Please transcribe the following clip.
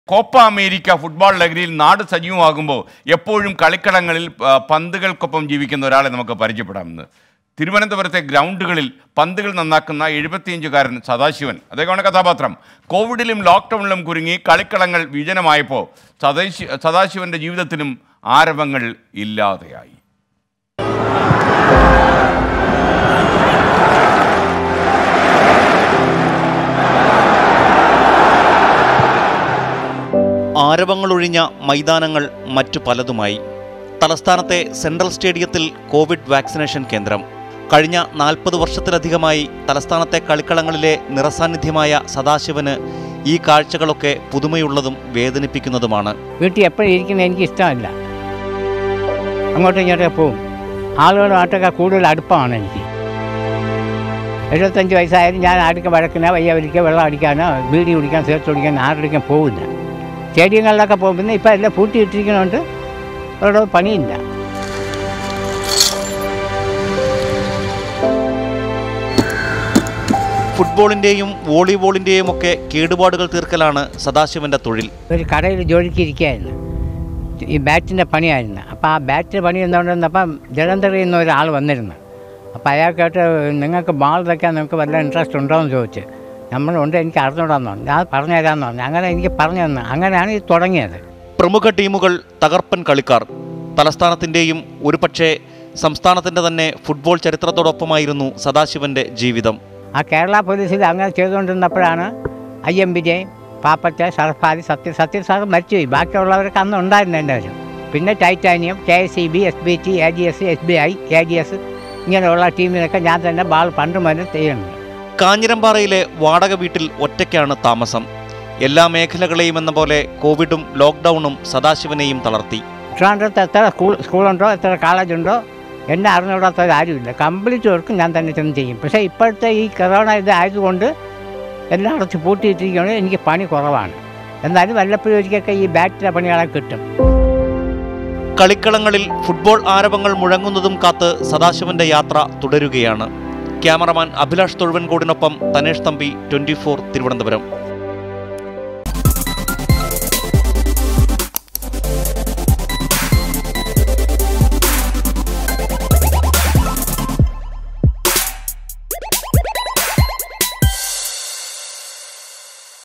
Copa America football ലഹരിയിൽ നാട് സജീവമാകുമ്പോൾ എപ്പോഴും കളിക്കളങ്ങളിൽ ആ, പന്തുകൾക്കൊപ്പം ജീവിക്കുന്ന ഒരാളെ നമുക്ക് പരിചയപ്പെടാമെന്ന് തിരുവനന്തപുരത്തെ ഗ്രൗണ്ടുകളിൽ പന്തുകൾ നന്നാക്കുന്ന എഴുപത്തിയഞ്ചുകാരൻ സദാശിവൻ അദ്ദേഹമാണ് കഥാപാത്രം കോവിഡിലും ലോക്ക്ഡൗണിലും കുരുങ്ങി കളിക്കളങ്ങൾ വിജനമായപ്പോൾ സദാശി സദാശിവന്റെ ജീവിതത്തിനും ആരവങ്ങൾ ഇല്ലാതെയായി ആരവങ്ങളൊഴിഞ്ഞ മൈതാനങ്ങൾ മറ്റു പലതുമായി തലസ്ഥാനത്തെ സെൻട്രൽ സ്റ്റേഡിയത്തിൽ കോവിഡ് വാക്സിനേഷൻ കേന്ദ്രം കഴിഞ്ഞ നാൽപ്പത് വർഷത്തിലധികമായി തലസ്ഥാനത്തെ കളിക്കളങ്ങളിലെ നിറസാന്നിധ്യമായ സദാശിവന് ഈ കാഴ്ചകളൊക്കെ പുതുമയുള്ളതും വേദനിപ്പിക്കുന്നതുമാണ് വീട്ടിൽ എപ്പോഴും ഇരിക്കുന്നത് എനിക്ക് ഇഷ്ടമല്ല അങ്ങോട്ടും ഇങ്ങോട്ടൊക്കെ പോവും ആളുകളുമായിട്ടൊക്കെ കൂടുതൽ അടുപ്പമാണ് എനിക്ക് എഴുപത്തഞ്ച് വയസ്സായാലും ഞാൻ ആർക്കും വഴക്കിനോ വയ്യ വലിക്കോ വെള്ളം അടിക്കാനോ ബീഡി കുടിക്കാൻ സിഗരറ്റ് കുടിക്കാൻ ആരുടെയും പോവില്ല സ്റ്റേഡിയങ്ങളിലൊക്കെ പോകും പിന്നെ ഇപ്പം എല്ലാം പൂട്ടിയിട്ടിരിക്കുന്നതുകൊണ്ട് അവിടെ പണിയില്ല ഫുട്ബോളിൻ്റെയും വോളിബോളിൻ്റെയും ഒക്കെ കേടുപാടുകൾ തീർക്കലാണ് സദാശിവന്റെ തൊഴിൽ ഒരു കടയിൽ ജോലിക്ക് ഇരിക്കുകയായിരുന്നു ഈ ബാറ്റിൻ്റെ പണിയായിരുന്നു അപ്പോൾ ആ ബാറ്റിൻ്റെ പണി എന്തുകൊണ്ടിരുന്നപ്പം ജലന്ധറിൽ നിന്ന് ഒരാൾ വന്നിരുന്നു അപ്പോൾ അയാൾക്കായിട്ട് നിങ്ങൾക്ക് ബാൾ തയ്ക്കാൻ നിങ്ങൾക്ക് വല്ല ഇൻട്രസ്റ്റ് ഉണ്ടോ എന്ന് ചോദിച്ചു നമ്മളുണ്ട് എനിക്ക് അറിഞ്ഞൂടാന്ന് പറഞ്ഞു ഞാൻ പറഞ്ഞു തരാമെന്ന് പറഞ്ഞു അങ്ങനെ എനിക്ക് പറഞ്ഞു തന്നു അങ്ങനെയാണ് ഇത് തുടങ്ങിയത് പ്രമുഖ ടീമുകൾ തകർപ്പൻ കളിക്കാർ തലസ്ഥാനത്തിൻ്റെയും ഒരുപക്ഷെ സംസ്ഥാനത്തിൻ്റെ തന്നെ ഫുട്ബോൾ ചരിത്രത്തോടൊപ്പമായിരുന്നു സദാശിവന്റെ ജീവിതം ആ കേരള പോലീസിൽ അങ്ങനെ ചെയ്തുകൊണ്ടിരുന്നപ്പോഴാണ് ഐ എം വിജയൻ പാപ്പറ്റ സർഫാദി സത്യ സത്യ സാർ മരിച്ചുപോയി ബാക്കിയുള്ളവരൊക്കെ അന്ന് ഉണ്ടായിരുന്നു എൻ്റെ വരും പിന്നെ titanium K S C B S B T A G S S B I A G S ഇങ്ങനെയുള്ള ടീമിനൊക്കെ ഞാൻ തന്നെ ബാൾ പണ്ട് മുതൽ ചെയ്യുന്നുണ്ട് കാഞ്ഞിരമ്പാറയിലെ വാടക വീട്ടിൽ ഒറ്റയ്ക്കാണ് താമസം എല്ലാ മേഖലകളെയും എന്ന പോലെ കോവിഡും ലോക്ക്ഡൗണും സദാശിവനെയും തളർത്തി ട്രിവാൻഡ്രത്ത് എത്ര സ്കൂൾ സ്കൂളുണ്ടോ എത്ര കോളേജുണ്ടോ എന്നെ അറിഞ്ഞുകൂടാത്തവർ ആരുമില്ല കംപ്ലീറ്റ് വർക്കും ഞാൻ തന്നെ ചെന്ന് ചെയ്യും പക്ഷേ ഇപ്പോഴത്തെ ഈ കൊറോണ ഇത് ആയതുകൊണ്ട് എല്ലാം അടച്ച് പൂട്ടിയിട്ടിരിക്കുകയാണ് എനിക്ക് പണി കുറവാണ് എന്നാലും വല്ലപ്പോഴും ഒരിക്കലൊക്കെ ഈ ബാറ്റിലെ പണികളൊക്കെ കിട്ടും കളിക്കളങ്ങളിൽ ഫുട്ബോൾ ആരവങ്ങൾ മുഴങ്ങുന്നതും കാത്ത് സദാശിവന്റെ യാത്ര തുടരുകയാണ് ക്യാമറമാൻ അഭിലാഷ് തൊഴുവൻകോടിനൊപ്പം തനേഷ് തമ്പി ട്വന്റി തിരുവനന്തപുരം